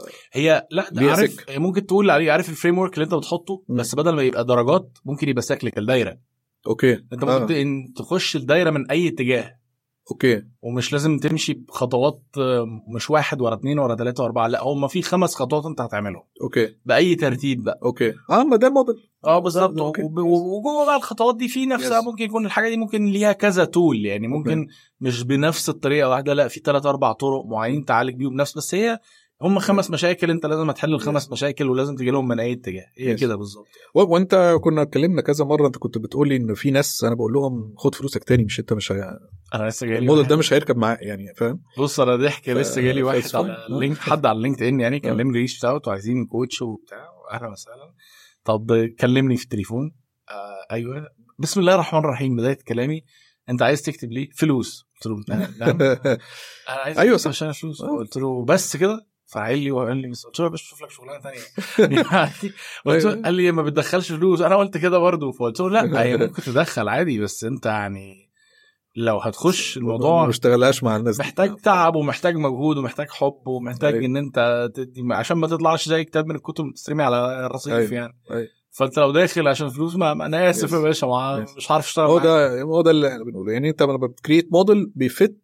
هي لا ده ليها عارف سكة. ممكن تقول عليه عارف الفريم ورك اللي انت بتحطه مم. بس بدل ما يبقى درجات ممكن يبقى سايكليكال دايره اوكي انت آه. ممكن آه. تخش الدايره من اي اتجاه اوكي ومش لازم تمشي بخطوات آه، مش واحد ورا اتنين ورا تلاته واربعه لا هم في خمس خطوات انت هتعملهم اوكي باي ترتيب بقى اوكي اه ما ده موديل اه بالظبط أوكي. وب- وجوه بقى الخطوات دي في نفسها Yes. ممكن يكون الحاجه دي ممكن ليها كذا تول يعني ممكن مش بنفس الطريقه واحده لا في ثلاث اربع طرق معينين تعالج بيهم بنفس بس هي هم خمس مشاكل انت لازم تحل الخمس مشاكل ولازم تجي لهم من اي اتجاه هي Yes. كده بالظبط و- وانت كنا اتكلمنا كذا مره انت كنت بتقول لي ان في ناس انا بقول لهم خد فلوسك تاني مش انت مش هي... انا لسه جاي لي الموديل واحد- ده مش هيركب معاه يعني فاهم بص انا ضحك لسه جالي واحد فايتس على فاين. لينك حد على لينكد ان يعني كلمني ريش اوت وعايزين كوتش وبتاع اهلا وسهلا طب كلمني في التليفون آه ايوه بسم الله الرحمن الرحيم بدايه كلامي انت عايز تكتب ليه فلوس قلت له نعم نعم. انا عايز أيوة أيوة صح. عشان فلوس آه. قلت له بس كده فعل لي وقال لي بس قلت له بس شوف لك شغلانه ثانيه يعني قلت له أيوة. قال لي ما بتدخلش فلوس انا قلت كده برضه فقلت له لا هي ممكن تدخل عادي بس انت يعني لو هتخش الموضوع ما اشتغلهاش مع الناس دي. محتاج تعب ومحتاج مجهود ومحتاج حب ومحتاج أيوة. ان انت تدي عشان ما تطلعش زي كتاب من الكتب اللي بتسترمي على الرصيف أيوة. يعني أيوة. فانت لو داخل عشان فلوس ما ما انا اسف Yes. يا باشا ما Yes. مش عارف اشتغل هو معاك. ده هو ده اللي احنا بنقوله يعني انت لما بتكريت موديل بيفت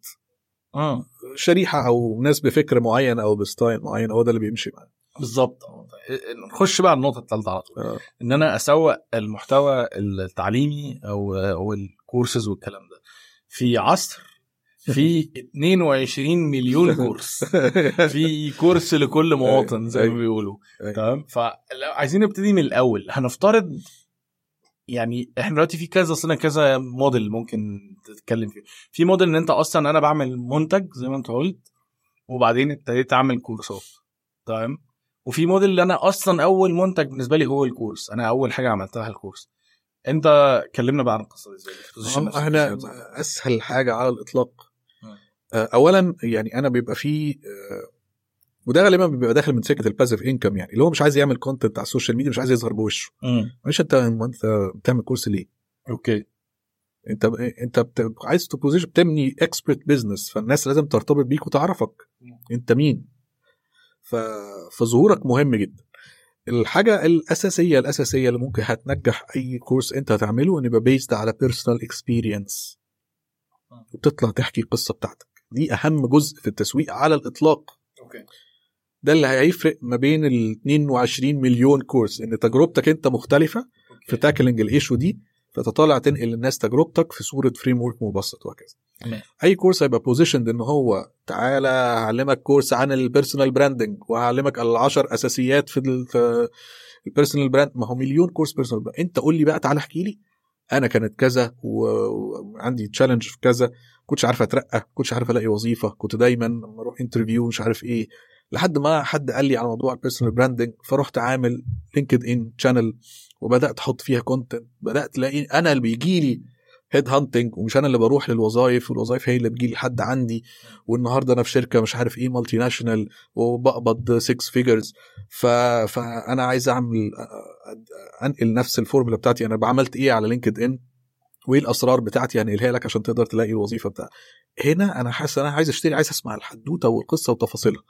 اه شريحه او ناس بفكر معين او بستايل معين هو ده اللي بيمشي معاه بالظبط نخش بقى على النقطه الثالثه على طول آه. ان انا اسوق المحتوى التعليمي او او الكورسز والكلام ده في عصر في 22 مليون كورس في كورس لكل مواطن زي ما أيوة. بيقولوا أيوة. تمام فعايزين نبتدي من الاول هنفترض يعني احنا دلوقتي في كذا سنه كذا موديل ممكن تتكلم فيه في موديل ان انت اصلا انا بعمل منتج زي ما انت قلت وبعدين ابتديت اعمل كورسات تمام وفي موديل اللي انا اصلا اول منتج بالنسبه لي هو الكورس انا اول حاجه عملتها الكورس انت كلمنا بقى عن القصه دي ازاي بتposition نفسك احنا إزاي؟ اسهل حاجه على الاطلاق مم. آه، اولا يعني انا بيبقى فيه آه، وده غالبا بيبقى داخل من سكه الباسيف انكم يعني اللي هو مش عايز يعمل كونتنت على السوشيال ميديا مش عايز يظهر بوشه مم. معلش انت انت بتعمل كورس ليه؟ اوكي انت انت بت... عايز تبوزيشن بتبني اكسبرت بزنس فالناس لازم ترتبط بيك وتعرفك مم. انت مين ف... فظهورك مهم جدا الحاجة الأساسية الأساسية اللي ممكن هتنجح أي كورس أنت هتعمله إن يبقى بيزد على بيرسونال اكسبيرينس مم. وتطلع تحكي القصة بتاعتك دي أهم جزء في التسويق على الإطلاق اوكي ده اللي هيفرق ما بين ال 22 مليون كورس إن تجربتك أنت مختلفة في تاكلينج الايشو دي فتطالع تنقل للناس تجربتك في صوره فريم ورك مبسط وهكذا تمام. اي كورس هيبقى بوزيشند ان هو تعالى هعلمك كورس عن البيرسونال براندنج وهعلمك العشر اساسيات في ال- في البيرسونال براند ما هو مليون كورس بيرسونال براند انت قول لي بقى تعالى احكي لي انا كانت كذا و- وعندي تشالنج في كذا كنتش عارف اترقى كنتش عارف الاقي وظيفه كنت دايما لما اروح انترفيو مش عارف ايه لحد ما حد قال لي على موضوع البيرسونال براندنج فرحت عامل لينكد ان شانل وبدات احط فيها كونتنت بدات تلاقي انا اللي بيجي لي هيد هانتنج ومش انا اللي بروح للوظائف والوظائف هي اللي بتجي لي حد عندي والنهارده انا في شركه مش عارف ايه مالتي ناشونال وبقبض 6 فيجرز ف... فانا عايز اعمل انقل نفس الفورمولا بتاعتي انا عملت ايه على لينكد ان وايه الاسرار بتاعتي هنقلها لك عشان تقدر تلاقي الوظيفه بتاعتك هنا انا حاسس انا عايز اشتري عايز اسمع الحدوته والقصه وتفاصيلها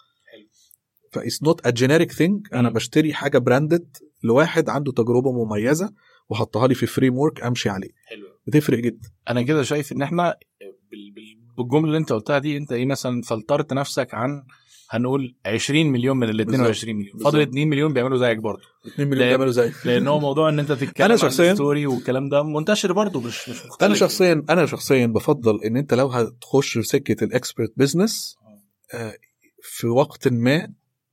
فايتس نوت ا جينيريك ثينج انا مم. بشتري حاجه براندد لواحد عنده تجربه مميزه وحطها لي في فريم ورك امشي عليه حلو بتفرق جدا انا كده شايف ان احنا بال- بال- بالجمله اللي انت قلتها دي انت ايه مثلا فلترت نفسك عن هنقول 20 مليون من ال 22 مليون بالظبط. فاضل 2 مليون بيعملوا زيك برضه 2 مليون لا- بيعملوا زي لان هو موضوع ان انت تتكلم أنا عن شخصياً- ستوري والكلام ده منتشر برضه مش مش مختلف انا شخصيا انا شخصيا بفضل ان انت لو هتخش في سكه الاكسبرت بزنس في وقت ما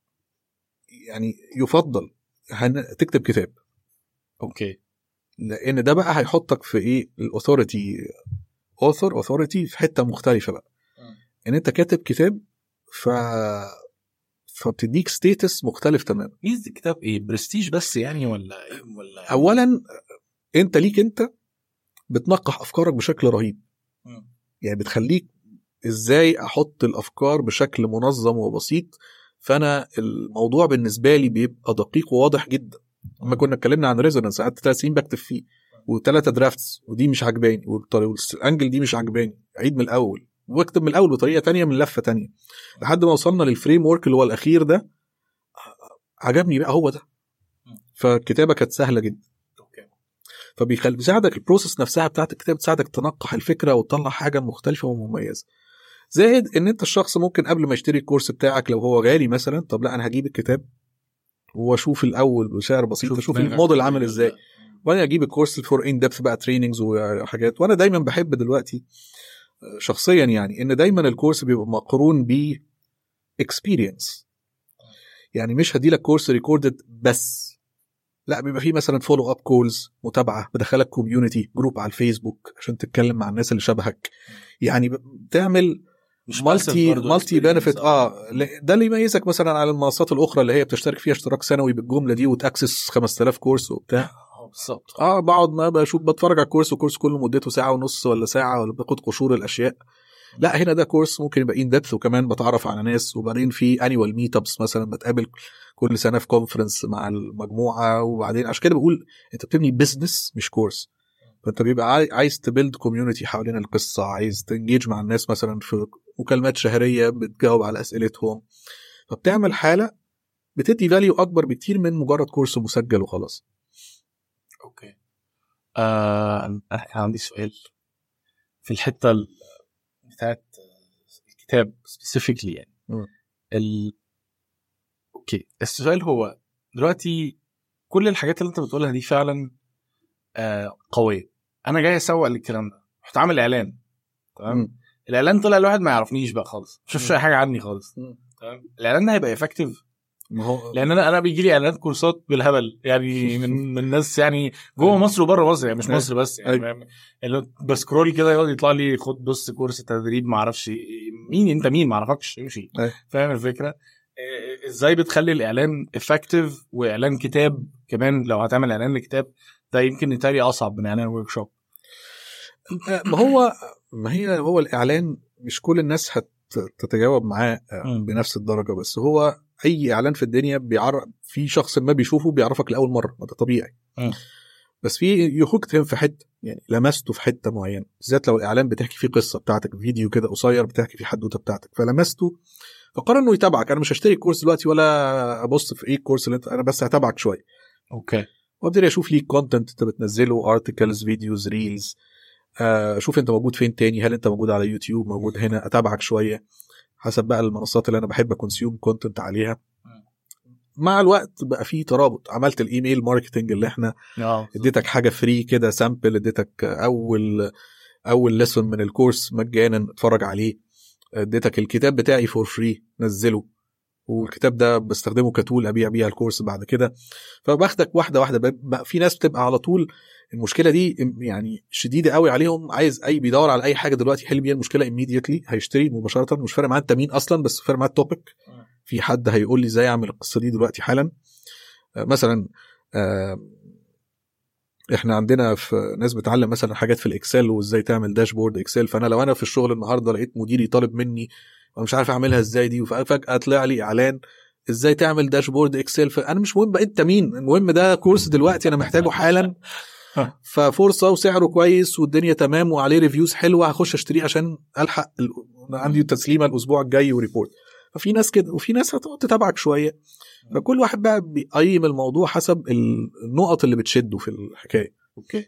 يعني يفضل هن- تكتب كتاب اوكي لان ده بقى هيحطك في ايه الاوثوريتي اوثر اوثوريتي في حته مختلفه بقى مم. ان انت كاتب كتاب ف فبتديك ستيتس مختلف تماما ميزه الكتاب ايه برستيج بس يعني ولا ايه ولا اولا انت ليك انت بتنقح افكارك بشكل رهيب مم. يعني بتخليك ازاي احط الافكار بشكل منظم وبسيط فانا الموضوع بالنسبه لي بيبقى دقيق وواضح جدا لما كنا اتكلمنا عن ريزونانس قعدت ثلاث سنين بكتب فيه وثلاثه درافتس ودي مش عجباني والانجل دي مش عجباني عيد من الاول واكتب من الاول بطريقه تانية من لفه تانية لحد ما وصلنا للفريم ورك اللي هو الاخير ده عجبني بقى هو ده فالكتابه كانت سهله جدا اوكي فبيخلي بيساعدك البروسيس نفسها بتاعت الكتاب بتساعدك تنقح الفكره وتطلع حاجه مختلفه ومميزه زائد ان انت الشخص ممكن قبل ما يشتري الكورس بتاعك لو هو غالي مثلا طب لا انا هجيب الكتاب واشوف الاول بسعر بسيط اشوف الموديل عامل ازاي وانا اجيب الكورس فور ان ديبث بقى تريننجز وحاجات وانا دايما بحب دلوقتي آه، شخصيا يعني ان دايما الكورس بيبقى مقرون ب اكسبيرينس يعني مش هدي لك كورس ريكوردد بس لا بيبقى فيه مثلا فولو اب كولز متابعه بدخلك كوميونتي جروب على الفيسبوك عشان تتكلم مع الناس اللي شبهك يعني بتعمل مش مالتي passive برضه مالتي experience. بنفيت اه ل- ده اللي يميزك مثلا على المنصات الاخرى اللي هي بتشترك فيها اشتراك سنوي بالجمله دي وتاكسس 5000 كورس وبتاع آه، بالظبط اه بقعد ما بشوف بتفرج على الكورس والكورس كله مدته ساعه ونص ولا ساعه ولا باخد قشور الاشياء لا هنا ده كورس ممكن يبقى ان ديبث وكمان بتعرف على ناس وبعدين في انيوال ميت ابس مثلا بتقابل كل سنه في كونفرنس مع المجموعه وبعدين عشان كده بقول انت بتبني بزنس مش كورس فانت بيبقى عاي- عايز تبيلد كوميونتي حوالين القصه عايز تنجيج مع الناس مثلا في مكالمات شهريه بتجاوب على اسئلتهم فبتعمل حاله بتدي فاليو اكبر بكتير من مجرد كورس مسجل وخلاص اوكي آه أنا كان عندي سؤال في الحته ال- بتاعت الكتاب سبيسيفيكلي يعني مم. ال... اوكي السؤال هو دلوقتي كل الحاجات اللي انت بتقولها دي فعلا آه قويه انا جاي اسوق للكلام ده رحت عامل اعلان تمام مم. الاعلان طلع الواحد ما يعرفنيش بقى خالص ما شافش مم. اي حاجه عني خالص مم. تمام الاعلان ده هيبقى افكتيف ما هو لان انا انا بيجي لي اعلانات كورسات بالهبل يعني من من ناس يعني جوه مصر وبره مصر يعني مش أيوة. مصر بس يعني أيوة. فاهم؟ اللي هو بسكرول كده يقعد يطلع لي خد بص كورس تدريب ما اعرفش إيه. مين انت مين ما اعرفكش امشي أيوة. فاهم الفكره إيه، ازاي بتخلي الاعلان افكتيف واعلان كتاب كمان لو هتعمل اعلان لكتاب ده يمكن يتهيألي اصعب من اعلان ورك شوب ما هو ما هي هو الاعلان مش كل الناس هتتجاوب معاه مم. بنفس الدرجه بس هو اي اعلان في الدنيا بيعرف في شخص ما بيشوفه بيعرفك لاول مره ما ده طبيعي مم. بس في يخوك في حته يعني لمسته في حته معينه بالذات لو الاعلان بتحكي فيه قصه بتاعتك فيديو كده قصير بتحكي فيه حدوته بتاعتك فلمسته فقرر انه يتابعك انا مش هشتري الكورس دلوقتي ولا ابص في ايه الكورس اللي انت انا بس هتابعك شويه اوكي وابتدي اشوف ليك كونتنت انت بتنزله ارتكلز فيديوز ريلز اشوف انت موجود فين تاني هل انت موجود على يوتيوب موجود هنا اتابعك شويه حسب بقى المنصات اللي انا بحب اكونسيوم كونتنت عليها مع الوقت بقى في ترابط عملت الايميل ماركتنج اللي احنا اه اديتك حاجه فري كده سامبل اديتك اول اول ليسون من الكورس مجانا اتفرج عليه اديتك الكتاب بتاعي فور فري نزله والكتاب ده بستخدمه كتول ابيع بيها الكورس بعد كده فباخدك واحده واحده بقى في ناس بتبقى على طول المشكله دي يعني شديده قوي عليهم عايز اي بيدور على اي حاجه دلوقتي يحل بيها المشكله immediately هيشتري مباشره مش فارق معاه انت مين اصلا بس فارق معاه التوبيك في حد هيقول لي ازاي اعمل القصه دي دلوقتي حالا آه، مثلا آه، احنا عندنا في ناس بتعلم مثلا حاجات في الاكسل وازاي تعمل داشبورد اكسل فانا لو انا في الشغل النهارده لقيت مديري طالب مني وانا مش عارف اعملها ازاي دي وفجاه طلع لي اعلان ازاي تعمل داشبورد اكسل فانا مش مهم بقى انت مين المهم ده كورس دلوقتي انا محتاجه حالا ففرصه وسعره كويس والدنيا تمام وعليه ريفيوز حلوه هخش اشتريه عشان الحق ال... أنا عندي تسليمه الاسبوع الجاي وريبورت ففي ناس كده وفي ناس هتقعد تتابعك شويه فكل واحد بقى بيقيم الموضوع حسب النقط اللي بتشده في الحكايه اوكي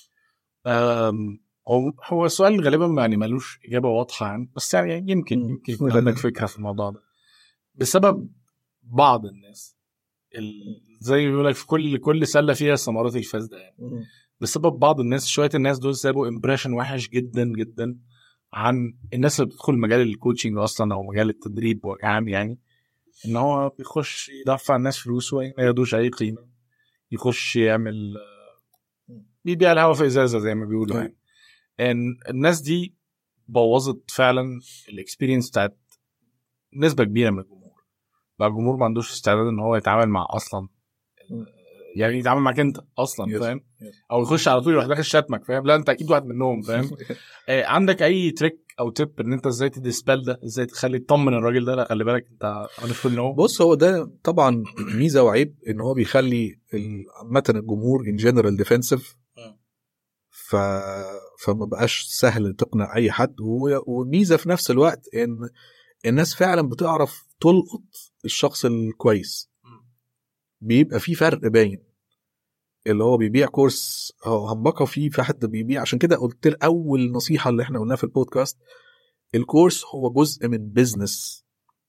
أم، هو هو السؤال غالبا يعني ملوش اجابه واضحه يعني بس يعني يمكن مم. يمكن يكون عندك فكره في الموضوع ده بسبب بعض الناس ال- زي ما بيقول لك في كل كل سله فيها ثمرات الفاسده يعني بسبب بعض الناس شويه الناس دول سابوا امبريشن وحش جدا جدا عن الناس اللي بتدخل مجال الكوتشنج اصلا او مجال التدريب بوجه عام يعني ان هو بيخش يدفع الناس فلوس وما ياخدوش اي قيمه يخش يعمل بيبيع الهوا في ازازه زي ما بيقولوا يعني ان الناس دي بوظت فعلا الاكسبيرينس بتاعت نسبه كبيره من الجمهور بقى الجمهور ما عندوش استعداد ان هو يتعامل مع اصلا يعني يتعامل معاك انت اصلا Yes. فاهم Yes. او يخش على طول يروح داخل شاتمك فاهم لا انت اكيد واحد منهم فاهم آه، عندك اي تريك او تيب ان انت ازاي تديسبل ده ازاي تخلي تطمن الراجل ده لا خلي بالك انت عارف ان هو بص هو ده طبعا ميزه وعيب ان هو بيخلي ال- عامه الجمهور ان جنرال ديفensive مم. ف فما بقاش سهل تقنع اي حد و- وميزه في نفس الوقت ان الناس فعلا بتعرف تلقط الشخص الكويس مم. بيبقى في فرق باين اللي هو بيبيع كورس هو همبكه فيه في حد بيبيع عشان كده قلت له اول نصيحه اللي احنا قلناها في البودكاست الكورس هو جزء من بيزنس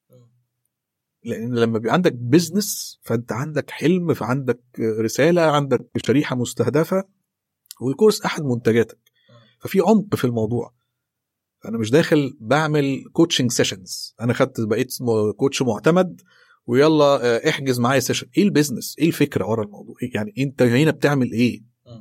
لان لما بيبقى عندك بيزنس فانت عندك حلم فعندك رساله عندك شريحه مستهدفه والكورس احد منتجاتك ففي عمق في الموضوع انا مش داخل بعمل كوتشنج سيشنز انا خدت بقيت م- كوتش معتمد ويلا آه، احجز معايا سيشن ايه البيزنس ايه الفكره ورا الموضوع إيه يعني انت هنا بتعمل ايه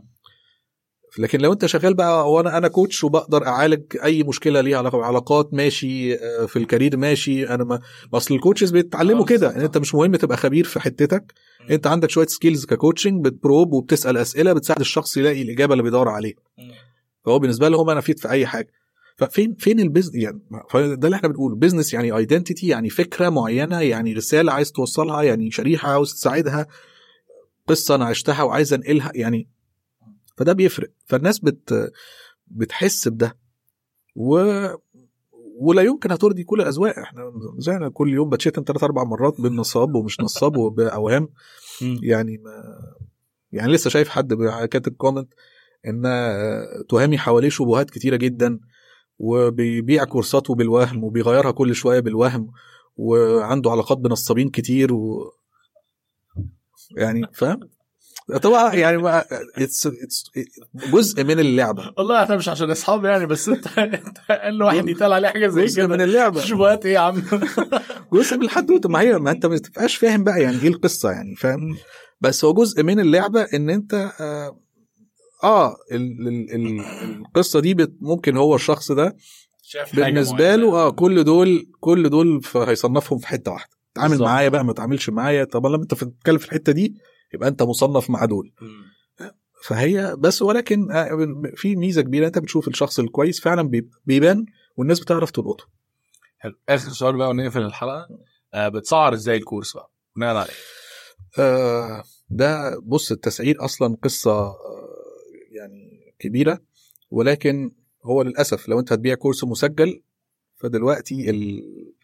لكن لو انت شغال بقى وانا انا كوتش وبقدر اعالج اي مشكله ليها علاقه بعلاقات ماشي آه، في الكارير ماشي انا ما ما اصل الكوتشز بيتعلموا آه، كده بالظبط. ان انت مش مهم تبقى خبير في حتتك مم. انت عندك شويه سكيلز ككوتشنج بتبروب وبتسال اسئله بتساعد الشخص يلاقي الاجابه اللي بيدور عليها فهو بالنسبه له انا افيد في اي حاجه ففين فين البيزنس يعني فده اللي احنا بنقوله بيزنس يعني ايدنتيتي يعني فكره معينه يعني رساله عايز توصلها يعني شريحه عاوز تساعدها قصه انا عشتها وعايز انقلها يعني فده بيفرق فالناس بت بتحس بده و ولا يمكن هترضي كل الاذواق احنا زي انا كل يوم بتشتم ثلاث اربع مرات بالنصاب ومش نصاب وباوهام مم. يعني ما يعني لسه شايف حد كاتب كومنت ان آه، تهامي حواليه شبهات كتيره جدا وبيبيع كورساته بالوهم وبيغيرها كل شويه بالوهم وعنده علاقات بنصابين كتير و يعني فاهم طبعا يعني ما it's, it's جزء من اللعبه والله احنا مش عشان اصحاب يعني بس انت انت اقل واحد يتقال عليه حاجه زي جزء من كده اللعبه شبهات ايه يا عم جزء من الحدوته ما هي ما انت ما تبقاش فاهم بقى يعني ايه القصه يعني فاهم مم. بس هو جزء من اللعبه ان انت اه, آه ال ال ال القصه دي بت ممكن هو الشخص ده شايف حاجة بالنسبه معينة. له اه كل دول كل دول ف- هيصنفهم في حته واحده تعامل بالظبط. معايا بقى ما تعاملش معايا طب لما انت بتتكلم في الحته دي يبقى انت مصنف مع دول مم. فهي بس ولكن آه، في ميزه كبيره انت بتشوف الشخص الكويس فعلا بيب- بيبان والناس بتعرف تلقطه حلو اخر سؤال بقى ونقفل الحلقه آه بتسعر ازاي الكورس بقى بناء عليه آه، ده بص التسعير اصلا قصه آه، يعني كبيره ولكن هو للاسف لو انت هتبيع كورس مسجل فدلوقتي ال...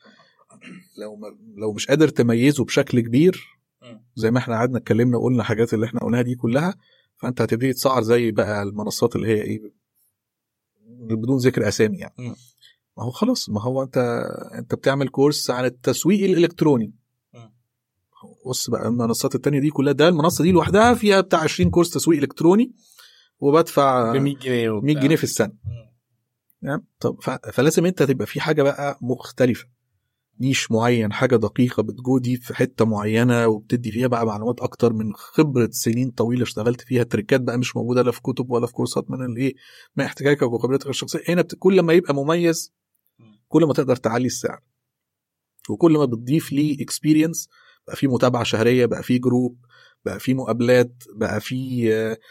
لو ما... لو مش قادر تميزه بشكل كبير مم. زي ما احنا قعدنا اتكلمنا وقلنا حاجات اللي احنا قلناها دي كلها فانت هتبتدي تسعر زي بقى المنصات اللي هي ايه بدون ذكر اسامي يعني مم. ما هو خلاص ما هو انت انت بتعمل كورس عن التسويق الالكتروني مم. بص بقى المنصات التانية دي كلها ده المنصه دي لوحدها فيها بتاع 20 كورس تسويق الكتروني وبدفع ب 100 جنيه وبتاع. 100 جنيه في السنه مم. تمام؟ طب ف- فلازم انت تبقى في حاجه بقى مختلفه نيش معين حاجه دقيقه بتجودي في حته معينه وبتدي فيها بقى معلومات اكتر من خبره سنين طويله اشتغلت فيها تريكات بقى مش موجوده لا في كتب ولا في كورسات من الايه من احتكاكك وخبرتك الشخصيه هنا بت... كل ما يبقى مميز كل ما تقدر تعلي السعر وكل ما بتضيف ليه اكسبيرينس بقى في متابعه شهريه بقى في جروب بقى في مقابلات بقى في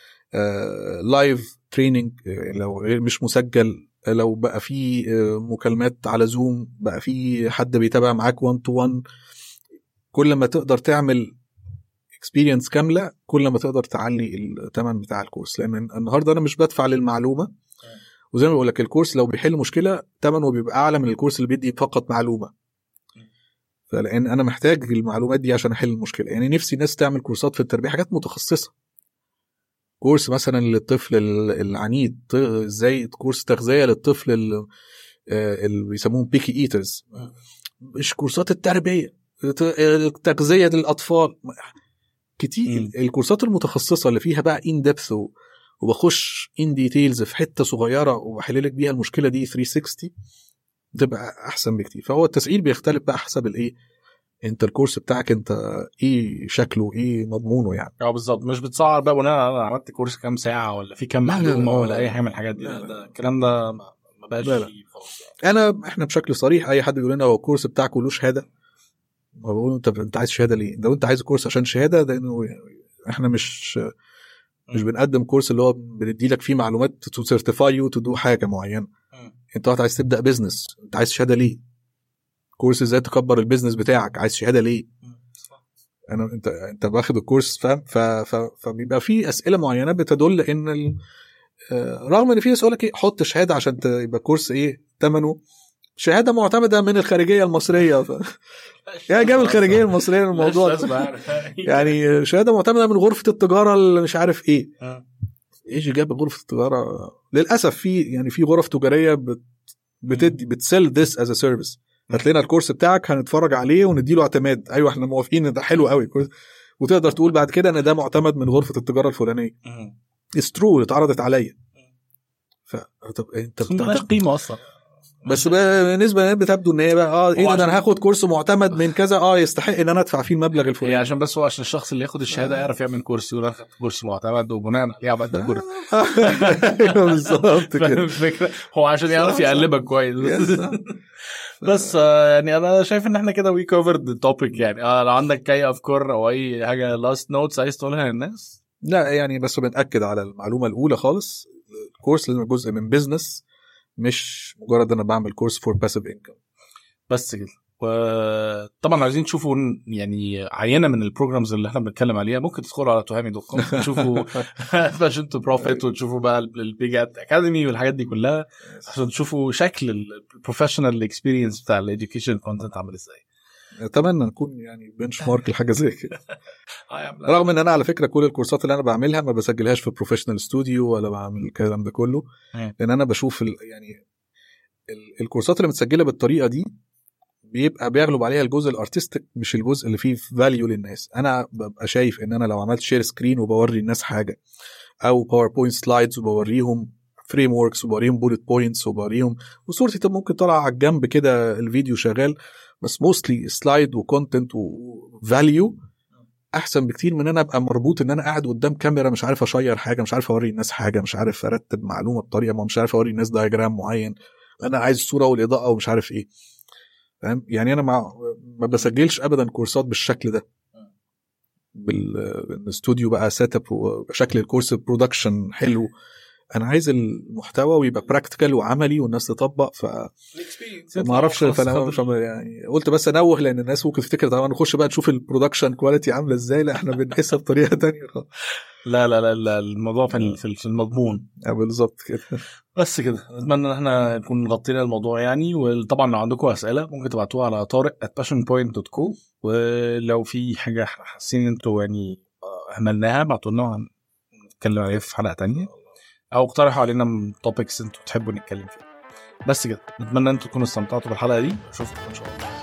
لايف تريننج لو غير مش مسجل آه، لو بقى في آه، مكالمات على زوم بقى في حد بيتابع معاك 1 تو 1 كل ما تقدر تعمل اكسبيرينس كامله كل ما تقدر تعلي الثمن بتاع الكورس لان النهارده انا مش بدفع للمعلومه وزي ما بقول لك الكورس لو بيحل مشكله ثمنه بيبقى اعلى من الكورس اللي بيدي فقط معلومه فلان انا محتاج المعلومات دي عشان احل المشكله يعني نفسي ناس تعمل كورسات في التربيه حاجات متخصصه كورس مثلا للطفل ال- العنيد ط- ازاي كورس تغذيه للطفل ال- آه، اللي بيسموهم بيكي ايترز مش كورسات التربيه ت- تغذيه للاطفال كتير مم. الكورسات المتخصصه اللي فيها بقى ان ديبث وبخش ان ديتيلز في حته صغيره وبحل لك بيها المشكله دي 360 تبقى احسن بكتير فهو التسعير بيختلف بقى حسب الايه انت الكورس بتاعك انت ايه شكله ايه مضمونه يعني اه بالظبط مش بتسعر بقى بناء على عملت كورس كام ساعه ولا في كام لا، لا، لا، معلومه لا. ولا اي حاجه من الحاجات دي لا، لا لا. ده الكلام ده ما ما بقاش لا، لا. فيه خالص يعني. انا احنا بشكل صريح اي حد يقول لنا هو الكورس بتاعك له شهاده بقول له انت انت عايز شهاده ليه؟ لو انت عايز كورس عشان شهاده ده انه احنا مش مش بنقدم كورس اللي هو بندي لك فيه معلومات تو سيرتيفاي يو تو دو حاجه معينه انت وقت عايز تبدا بزنس انت عايز شهاده ليه كورس ازاي تكبر البيزنس بتاعك عايز شهاده ليه انا انت انت واخد الكورس فاهم ف... ف... فبيبقى في اسئله معينه بتدل ان ال... آه، رغم ان في ناس يقول لك ايه حط شهاده عشان ت- يبقى كورس ايه ثمنه شهاده معتمده من الخارجيه المصريه ف... يعني جاب الخارجيه المصريه للموضوع ده. يعني شهاده معتمده من غرفه التجاره اللي مش عارف ايه ايش جاب غرفه التجاره للاسف في يعني في غرف تجاريه بت... بتدي بتسيل ذس از ا سيرفيس هات لنا الكورس بتاعك هنتفرج عليه ونديله اعتماد ايوه احنا موافقين ان ده حلو قوي كورس. وتقدر تقول بعد كده ان ده معتمد من غرفه التجاره الفلانيه اتس ترو اتعرضت عليا ف طب انت ملهاش بتعتمد قيمه اصلا بس بقى بالنسبه للناس بتبدو ان هي بقى اه ايه هو ده, ده انا عشان- هاخد كورس معتمد من كذا اه يستحق ان انا ادفع فيه المبلغ هي الفلاني عشان بس هو عشان الشخص اللي ياخد الشهاده يعرف يعمل كورس يقول انا خدت كورس معتمد وبناء عليه عملت كورس ايوه بالظبط فاهم كده الفكره هو عشان يعرف صح. يقلبك كويس Yes. بس آه، يعني انا شايف ان احنا كده وي كفرد التوبيك يعني آه لو عندك اي افكار او اي حاجه لاست نوتس عايز تقولها للناس لا يعني بس بنأكد على المعلومه الاولى خالص الكورس لازم يبقى جزء من بيزنس مش مجرد انا بعمل كورس فور باسيف انكم بس كده وطبعا عايزين تشوفوا يعني عينه من البروجرامز اللي احنا بنتكلم عليها ممكن تدخلوا على تهامي دوت كوم تشوفوا باشن تو بروفيت وتشوفوا بقى البيج اكاديمي والحاجات دي كلها عشان تشوفوا شكل البروفيشنال اكسبيرينس بتاع الاديوكيشن كونتنت عامل ازاي اتمنى نكون يعني بنش مارك لحاجه زي كده اه يا عم لا. رغم ان انا على فكره كل الكورسات اللي انا بعملها ما بسجلهاش في بروفيشنال ستوديو ولا بعمل الكلام ده كله مم. لان انا بشوف ال يعني ال الكورسات اللي متسجله بالطريقه دي بيبقى بيغلب عليها الجزء الارتستيك مش الجزء اللي فيه فاليو للناس انا ببقى شايف ان انا لو عملت شير سكرين وبوري الناس حاجه او باوربوينت سلايدز وبوريهم فريم وركس وبوريهم بولت بوينتس وبوريهم وصورتي طب ممكن طالعه على الجنب كده الفيديو شغال بس موستلي سلايد وكونتنت وفاليو احسن بكتير من ان انا ابقى مربوط ان انا قاعد قدام كاميرا مش عارف اشير حاجه مش عارف اوري الناس حاجه مش عارف ارتب معلومه بطريقه ما مش عارف اوري الناس دايجرام معين انا عايز الصوره والاضاءه ومش عارف ايه فاهم يعني انا مع ما بسجلش ابدا كورسات بالشكل ده بال- بالاستوديو بقى سيت اب وشكل الكورس برودكشن حلو انا عايز المحتوى ويبقى براكتيكال وعملي والناس تطبق ف ما اعرفش فانا مش يعني قلت بس انوه لان الناس ممكن تفتكر طبعا نخش بقى نشوف البرودكشن كواليتي عامله ازاي لا احنا بنقيسها بطريقه تانية خالص. لا لا لا, لا الموضوع في ال- في ال- في المضمون آه، بالظبط كده بس كده اتمنى ان احنا نكون غطينا الموضوع يعني وطبعا لو عندكم اسئله ممكن تبعتوها على طارق at passionpoint.co ولو في حاجه حاسين انتوا يعني آه، اهملناها ابعتوا لنا هنتكلم عليها في حلقه تانية او اقترحوا علينا توبكس انتوا تحبوا نتكلم فيها بس كده نتمنى انتوا تكونوا استمتعتوا بالحلقه دي اشوفكم ان شاء الله